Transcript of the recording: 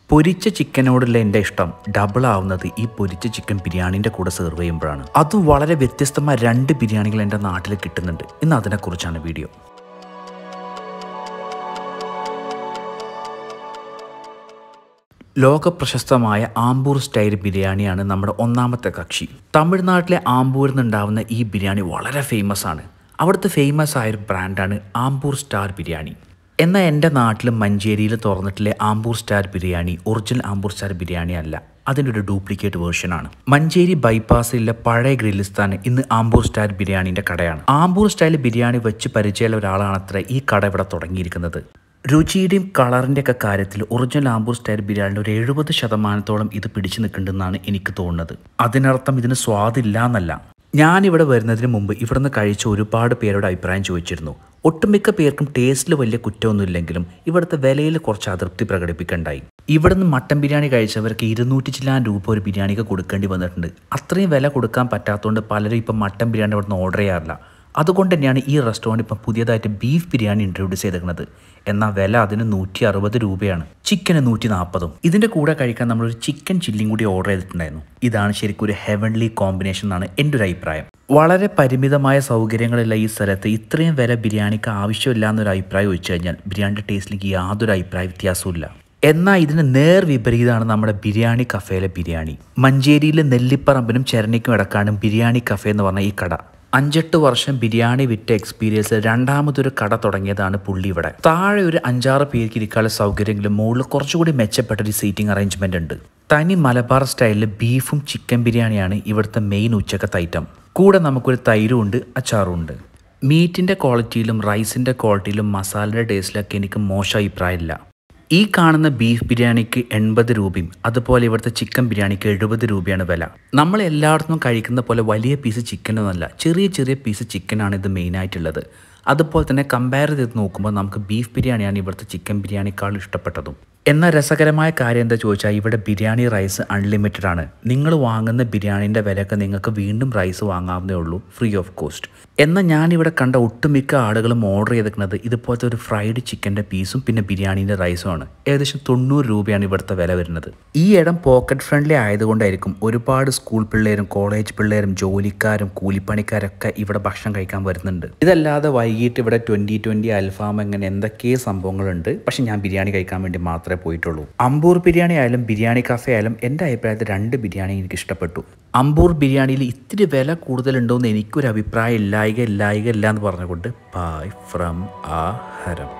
പൊരിച്ച ചിക്കനോടുള്ള എൻ്റെ ഇഷ്ടം ഡബിൾ ആവുന്നത് ഈ പൊരിച്ച ചിക്കൻ ബിരിയാണിൻ്റെ കൂടെ സെർവ് ചെയ്യുമ്പോഴാണ് അതും വളരെ വ്യത്യസ്തമായ രണ്ട് ബിരിയാണികൾ എൻ്റെ നാട്ടിൽ കിട്ടുന്നുണ്ട് ഇന്ന് അതിനെക്കുറിച്ചാണ് വീഡിയോ ലോക പ്രശസ്തമായ ആമ്പൂർ സ്റ്റൈൽ ബിരിയാണിയാണ് നമ്മുടെ ഒന്നാമത്തെ കക്ഷി തമിഴ്നാട്ടിലെ ആമ്പൂരിൽ നിന്നുണ്ടാവുന്ന ഈ ബിരിയാണി വളരെ ഫേമസ് ആണ് അവിടുത്തെ ഫേമസ് ആയ ഒരു ബ്രാൻഡാണ് ആമ്പൂർ സ്റ്റാർ ബിരിയാണി എന്നാൽ എൻ്റെ നാട്ടിൽ മഞ്ചേരിയിൽ തുറന്നിട്ടുള്ള Ambur star biryani original Ambur star biryani അല്ല അതിൻ്റെ ഒരു ഡ്യൂപ്ലിക്കേറ്റ് വേർഷനാണ് മഞ്ചേരി ബൈപ്പാസിലെ പഴയ ഗ്രില്ലിസ്ഥാൻ ഇന്ന് ആമ്പൂർ സ്റ്റാർ ബിരിയാണിൻ്റെ കടയാണ് ആമ്പൂർ സ്റ്റൈൽ ബിരിയാണി വെച്ച് പരിചയമുള്ള ഒരാളാണത്ര ഈ കട ഇവിടെ തുടങ്ങിയിരിക്കുന്നത് രുചിയുടെയും കളറിൻ്റെ ഒക്കെ കാര്യത്തിൽ ഒറിജിനൽ ആമ്പൂർ സ്റ്റൈൽ ബിരിയാണിയുടെ ഒരു എഴുപത് ശതമാനത്തോളം ഇത് പിടിച്ചു നിൽക്കുന്നുണ്ടെന്നാണ് എനിക്ക് തോന്നുന്നത് അതിനർത്ഥം ഇതിന് സ്വാദില്ല എന്നല്ല ഞാനിവിടെ വരുന്നതിന് മുമ്പ് ഇവിടുന്ന് കഴിച്ച ഒരുപാട് പേരുടെ അഭിപ്രായം ചോദിച്ചിരുന്നു ഒട്ടുമിക്ക പേർക്കും ടേസ്റ്റിൽ വലിയ കുറ്റമൊന്നുമില്ലെങ്കിലും ഇവിടുത്തെ വിലയിൽ കുറച്ച് അതൃപ്തി പ്രകടിപ്പിക്കണ്ടായി ഇവിടുന്ന് മട്ടൻ ബിരിയാണി കഴിച്ചവർക്ക് ഇരുന്നൂറ്റി ചില്ലാൻ രൂപ ഒരു ബിരിയാണിക്ക് കൊടുക്കേണ്ടി വന്നിട്ടുണ്ട് അത്രയും വില കൊടുക്കാൻ പറ്റാത്തതുകൊണ്ട് പലരും ഇപ്പം മട്ടൻ ബിരിയാണി ഇവിടുന്ന് ഓർഡർ ചെയ്യാറില്ല അതുകൊണ്ട് തന്നെയാണ് ഈ റെസ്റ്റോറൻറ്റ് ഇപ്പം പുതിയതായിട്ട് ബീഫ് ബിരിയാണി ഇൻട്രൊഡ്യൂസ് ചെയ്തിരിക്കുന്നത് എന്നാൽ വില അതിന് നൂറ്റി അറുപത് രൂപയാണ് ചിക്കന് നൂറ്റി നാൽപ്പതും ഇതിൻ്റെ കൂടെ കഴിക്കാൻ നമ്മളൊരു ചിക്കൻ ചില്ലിയും കൂടി ഓർഡർ ചെയ്തിട്ടുണ്ടായിരുന്നു ഇതാണ് ശരിക്കും ഒരു ഹെവൻലി കോമ്പിനേഷൻ എന്നാണ് എൻ്റെ ഒരു അഭിപ്രായം വളരെ പരിമിതമായ സൗകര്യങ്ങളുള്ള ഈ സ്ഥലത്ത് ഇത്രയും വില ബിരിയാണിക്ക് ആവശ്യമില്ല എന്നൊരു അഭിപ്രായം വെച്ച് കഴിഞ്ഞാൽ ബിരിയാണിയുടെ ടേസ്റ്റിലേക്ക് യാതൊരു അഭിപ്രായ വ്യത്യാസവും എന്നാൽ ഇതിന് നേർ വിപരീതമാണ് നമ്മുടെ ബിരിയാണി കഫേയിലെ ബിരിയാണി മഞ്ചേരിയിലെ നെല്ലിപ്പറമ്പിനും ചെരണിക്കും ഇടക്കാണ് ബിരിയാണി കഫേ എന്ന് പറഞ്ഞ ഈ കട അഞ്ചെട്ട് വർഷം ബിരിയാണി വിറ്റ എക്സ്പീരിയൻസ് രണ്ടാമതൊരു കട തുടങ്ങിയതാണ് പുള്ളി ഇവിടെ താഴെ ഒരു അഞ്ചാറ് പേർക്ക് ഇരിക്കാനുള്ള സൗകര്യങ്ങളും മുകളിൽ കുറച്ചുകൂടി മെച്ചപ്പെട്ട ഒരു സീറ്റിംഗ് അറേഞ്ച്മെന്റ് ഉണ്ട് തനി മലബാർ സ്റ്റൈലിൽ ബീഫും ചിക്കൻ ബിരിയാണിയാണ് ഇവിടുത്തെ മെയിൻ ഉച്ചക്കത്തെ ഐറ്റം കൂടെ നമുക്കൊരു തൈരും ഉണ്ട് അച്ചാറും ഉണ്ട് മീറ്റിൻ്റെ ക്വാളിറ്റിയിലും റൈസിൻ്റെ ക്വാളിറ്റിയിലും മസാലയുടെ ടേസ്റ്റിലൊക്കെ എനിക്ക് മോശം അഭിപ്രായമില്ല ഈ കാണുന്ന ബീഫ് ബിരിയാണിക്ക് എൺപത് രൂപയും അതുപോലെ ഇവിടുത്തെ ചിക്കൻ ബിരിയാണിക്ക് എഴുപത് രൂപയാണ് വില നമ്മൾ എല്ലായിടത്തും കഴിക്കുന്ന പോലെ വലിയ പീസ് ചിക്കനൊന്നുമല്ല ചെറിയ ചെറിയ പീസ് ചിക്കനാണ് ഇത് മെയിനായിട്ടുള്ളത് അതുപോലെ തന്നെ കമ്പയർ ചെയ്ത് നോക്കുമ്പോൾ നമുക്ക് ബീഫ് ബിരിയാണിയാണ് ഇവിടുത്തെ ചിക്കൻ ബിരിയാണിക്കാൾ ഇഷ്ടപ്പെട്ടതും എന്നാൽ രസകരമായ കാര്യം എന്താ ചോദിച്ചാൽ ഇവിടെ ബിരിയാണി റൈസ് അൺലിമിറ്റഡ് ആണ് നിങ്ങൾ വാങ്ങുന്ന ബിരിയാണീൻ്റെ വിലയൊക്കെ നിങ്ങൾക്ക് വീണ്ടും റൈസ് വാങ്ങാവുന്നേ ഉള്ളൂ ഫ്രീ ഓഫ് കോസ്റ്റ് എന്നാൽ ഞാനിവിടെ കണ്ട ഒട്ടുമിക്ക ആളുകളും ഓർഡർ ചെയ്തിരിക്കുന്നത് ഇതുപോലത്തെ ഒരു ഫ്രൈഡ് ചിക്കൻ്റെ പീസും പിന്നെ ബിരിയാണീൻ്റെ റൈസുമാണ് ഏകദേശം തൊണ്ണൂറ് രൂപയാണ് ഇവിടുത്തെ വില വരുന്നത് ഈ ഇടം പോക്കറ്റ് ഫ്രണ്ട്ലി ആയതുകൊണ്ടായിരിക്കും ഒരുപാട് സ്കൂൾ പിള്ളേരും കോളേജ് പിള്ളേരും ജോലിക്കാരും കൂലിപ്പണിക്കാരൊക്കെ ഇവിടെ ഭക്ഷണം കഴിക്കാൻ വരുന്നുണ്ട് ഇതല്ലാതെ വൈകിട്ട് ഇവിടെ ട്വൻറ്റി ട്വൻറ്റി അൽഫാം അങ്ങനെ എന്തൊക്കെ സംഭവങ്ങളുണ്ട് പക്ഷെ ഞാൻ ബിരിയാണി കഴിക്കാൻ വേണ്ടി മാത്രമേ പോയിട്ടുള്ളൂ അമ്പൂർ ബിരിയാണി ആയാലും ബിരിയാണി കഫേ ആയാലും എൻ്റെ അഭിപ്രായത്തിൽ രണ്ട് ബിരിയാണി എനിക്ക് ഇഷ്ടപ്പെട്ടു അമ്പൂർ ബിരിയാണിയിൽ ഇത്തിരി വില കൂടുതലുണ്ടോ എന്ന് എനിക്കൊരു അഭിപ്രായം ഇല്ലായിക ഇല്ലായിക ഇല്ല എന്ന് പറഞ്ഞുകൊണ്ട് ബൈ ഫ്രം ആ ഹരം